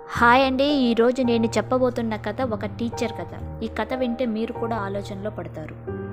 hi అండి ఈరోజు నేను చెప్పబోతున్న కథ ఒక టీచర్ కథ ఈ కథ వింటే మీరు కూడా ఆలోచనలో పడతారు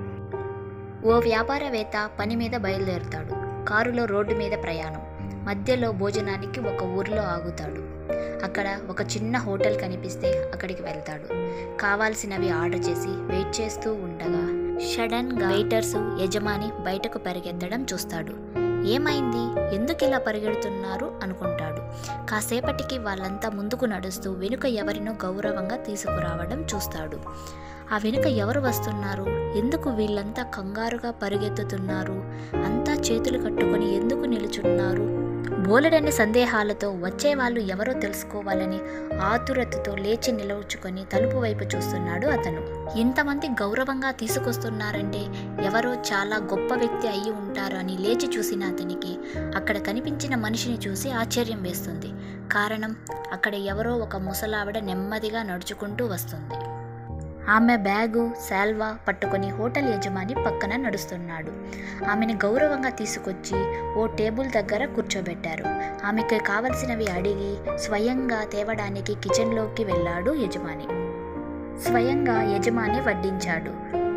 ఓ వ్యాపారవేత్త పని మీద బయలుదేరుతాడు కారులో రోడ్డు మీద ప్రయాణం మధ్యలో భోజనానికి ఒక ఊరిలో ఆగుతాడు అక్కడ ఒక చిన్న హోటల్ కనిపిస్తే అక్కడికి వెళ్తాడు కావాల్సినవి ఆర్డర్ చేసి వెయిట్ చేస్తూ ఉండగా సడన్గా వెయిటర్స్ యజమాని బయటకు పరిగెత్తడం చూస్తాడు ఏమైంది ఎందుకు ఇలా పరిగెడుతున్నారు అనుకుంటాడు కాసేపటికి వాళ్ళంతా ముందుకు నడుస్తూ వెనుక ఎవరినో గౌరవంగా తీసుకురావడం చూస్తాడు ఆ వెనుక ఎవరు వస్తున్నారు ఎందుకు వీళ్ళంతా కంగారుగా పరిగెత్తుతున్నారు అంతా చేతులు కట్టుకొని ఎందుకు నిలుచున్నారు బోలెడన్ని సందేహాలతో వచ్చే వాళ్ళు ఎవరో తెలుసుకోవాలని ఆతురతతో లేచి నిలవుచుకొని తలుపు వైపు చూస్తున్నాడు అతను ఇంతమంది గౌరవంగా తీసుకొస్తున్నారంటే ఎవరో చాలా గొప్ప వ్యక్తి అయి ఉంటారు అని లేచి చూసిన అతనికి అక్కడ కనిపించిన మనిషిని చూసి ఆశ్చర్యం వేస్తుంది కారణం అక్కడ ఎవరో ఒక ముసలావిడ నెమ్మదిగా నడుచుకుంటూ వస్తుంది ఆమె బ్యాగు శాల్వా పట్టుకొని హోటల్ యజమాని పక్కన నడుస్తున్నాడు ఆమెను గౌరవంగా తీసుకొచ్చి ఓ టేబుల్ దగ్గర కూర్చోబెట్టారు ఆమెకు కావలసినవి అడిగి స్వయంగా తేవడానికి కిచెన్లోకి వెళ్ళాడు యజమాని స్వయంగా యజమాని వడ్డించాడు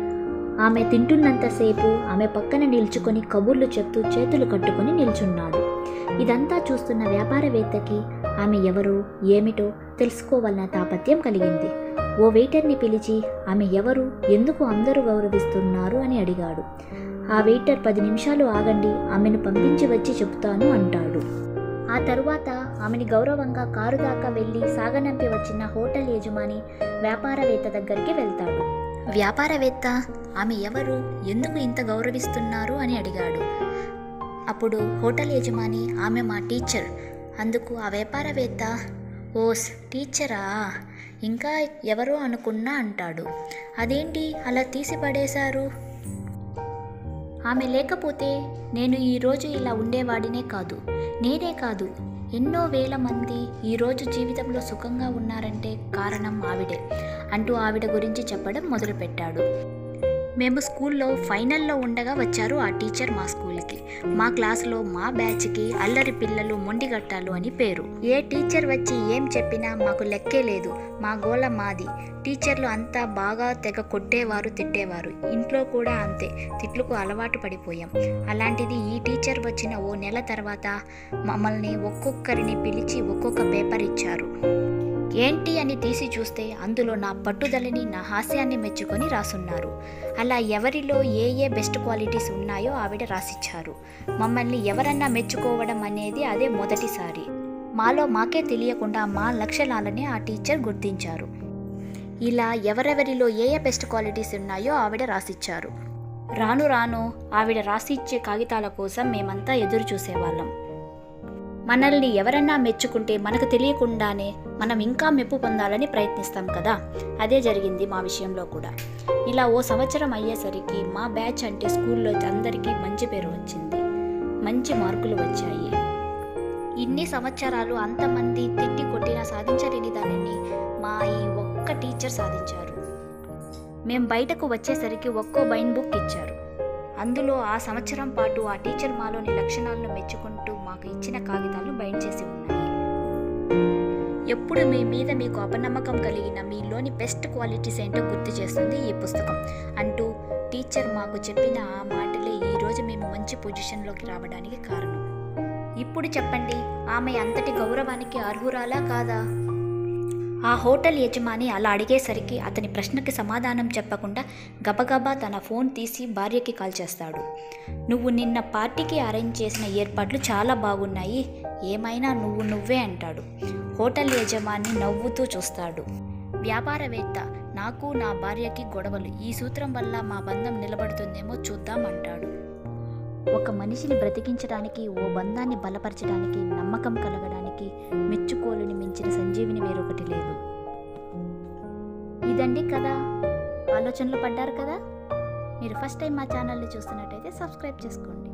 ఆమె తింటున్నంతసేపు ఆమె పక్కన నిల్చుకొని కబుర్లు చెప్తూ చేతులు కట్టుకొని నిల్చున్నాడు ఇదంతా చూస్తున్న వ్యాపారవేత్తకి ఆమె ఎవరో ఏమిటో తెలుసుకోవాలన్న తాపత్యం కలిగింది ఓ వెయిటర్ని పిలిచి ఆమె ఎవరు ఎందుకు అందరూ గౌరవిస్తున్నారు అని అడిగాడు ఆ వెయిటర్ పది నిమిషాలు ఆగండి ఆమెను పంపించి వచ్చి చెప్తాను అంటాడు ఆ తరువాత ఆమెని గౌరవంగా కారు దాకా వెళ్ళి సాగనంపి వచ్చిన హోటల్ యజమాని వ్యాపారవేత్త దగ్గరికి వెళ్తాడు వ్యాపారవేత్త ఆమె ఎవరు ఎందుకు ఇంత గౌరవిస్తున్నారు అని అడిగాడు అప్పుడు హోటల్ యజమాని ఆమె మా టీచర్ అందుకు ఆ వ్యాపారవేత్త ఓస్ టీచరా ఇంకా ఎవరో అనుకున్నా అంటాడు అదేంటి అలా తీసి పడేశారు ఆమె లేకపోతే నేను ఈరోజు ఇలా ఉండేవాడినే కాదు నేనే కాదు ఎన్నో వేల మంది ఈరోజు జీవితంలో సుఖంగా ఉన్నారంటే కారణం ఆవిడే అంటూ ఆవిడ గురించి చెప్పడం మొదలుపెట్టాడు మేము స్కూల్లో ఫైనల్లో ఉండగా వచ్చారు ఆ టీచర్ మా స్కూల్కి మా క్లాసులో మా బ్యాచ్కి అల్లరి పిల్లలు మొండిగట్టాలు అని పేరు ఏ టీచర్ వచ్చి ఏం చెప్పినా మాకు లెక్కే లేదు మా గోల మాది టీచర్లు అంతా బాగా తెగ కొట్టేవారు తిట్టేవారు ఇంట్లో కూడా అంతే తిట్లకు అలవాటు పడిపోయాం అలాంటిది ఈ టీచర్ వచ్చిన ఓ నెల తర్వాత మమ్మల్ని ఒక్కొక్కరిని పిలిచి ఒక్కొక్క పేపర్ ఇచ్చారు ఏంటి అని తీసి చూస్తే అందులో నా పట్టుదలని నా హాస్యాన్ని మెచ్చుకొని రాసున్నారు అలా ఎవరిలో ఏ ఏ బెస్ట్ క్వాలిటీస్ ఉన్నాయో ఆవిడ రాసిచ్చారు మమ్మల్ని ఎవరన్నా మెచ్చుకోవడం అనేది అదే మొదటిసారి మాలో మాకే తెలియకుండా మా లక్షణాలని ఆ టీచర్ గుర్తించారు ఇలా ఎవరెవరిలో ఏ ఏ బెస్ట్ క్వాలిటీస్ ఉన్నాయో ఆవిడ రాసిచ్చారు రాను రాను ఆవిడ రాసిచ్చే కాగితాల కోసం మేమంతా ఎదురు చూసేవాళ్ళం మనల్ని ఎవరన్నా మెచ్చుకుంటే మనకు తెలియకుండానే మనం ఇంకా మెప్పు పొందాలని ప్రయత్నిస్తాం కదా అదే జరిగింది మా విషయంలో కూడా ఇలా ఓ సంవత్సరం అయ్యేసరికి మా బ్యాచ్ అంటే స్కూల్లో అందరికీ మంచి పేరు వచ్చింది మంచి మార్కులు వచ్చాయి ఇన్ని సంవత్సరాలు అంతమంది తిట్టి కొట్టినా సాధించలేని దానిని మా ఈ ఒక్క టీచర్ సాధించారు మేం బయటకు వచ్చేసరికి ఒక్కో బైన్ బుక్ ఇచ్చారు అందులో ఆ సంవత్సరం పాటు ఆ టీచర్ మాలోని లక్షణాలను మెచ్చుకుంటూ మాకు ఇచ్చిన కాగితాలను బైండ్ చేసి ఉన్నాయి ఎప్పుడు మీ మీద మీకు అపనమ్మకం కలిగిన మీలోని బెస్ట్ క్వాలిటీస్ ఏంటో గుర్తు చేస్తుంది ఈ పుస్తకం అంటూ టీచర్ మాకు చెప్పిన ఆ మాటలే ఈరోజు మేము మంచి పొజిషన్లోకి రావడానికి కారణం ఇప్పుడు చెప్పండి ఆమె అంతటి గౌరవానికి అర్హురాలా కాదా ఆ హోటల్ యజమాని అలా అడిగేసరికి అతని ప్రశ్నకి సమాధానం చెప్పకుండా గబగబా తన ఫోన్ తీసి భార్యకి కాల్ చేస్తాడు నువ్వు నిన్న పార్టీకి అరేంజ్ చేసిన ఏర్పాట్లు చాలా బాగున్నాయి ఏమైనా నువ్వు నువ్వే అంటాడు హోటల్ యజమాని నవ్వుతూ చూస్తాడు వ్యాపారవేత్త నాకు నా భార్యకి గొడవలు ఈ సూత్రం వల్ల మా బంధం నిలబడుతుందేమో చూద్దాం అంటాడు ఒక మనిషిని బ్రతికించడానికి ఓ బంధాన్ని బలపరచడానికి నమ్మకం కలగడానికి మెచ్చుకోలుని మించిన సంజీవిని వేరొకటి లేదు ఇదండి కదా ఆలోచనలు పడ్డారు కదా మీరు ఫస్ట్ టైం మా ఛానల్ని చూస్తున్నట్టయితే సబ్స్క్రైబ్ చేసుకోండి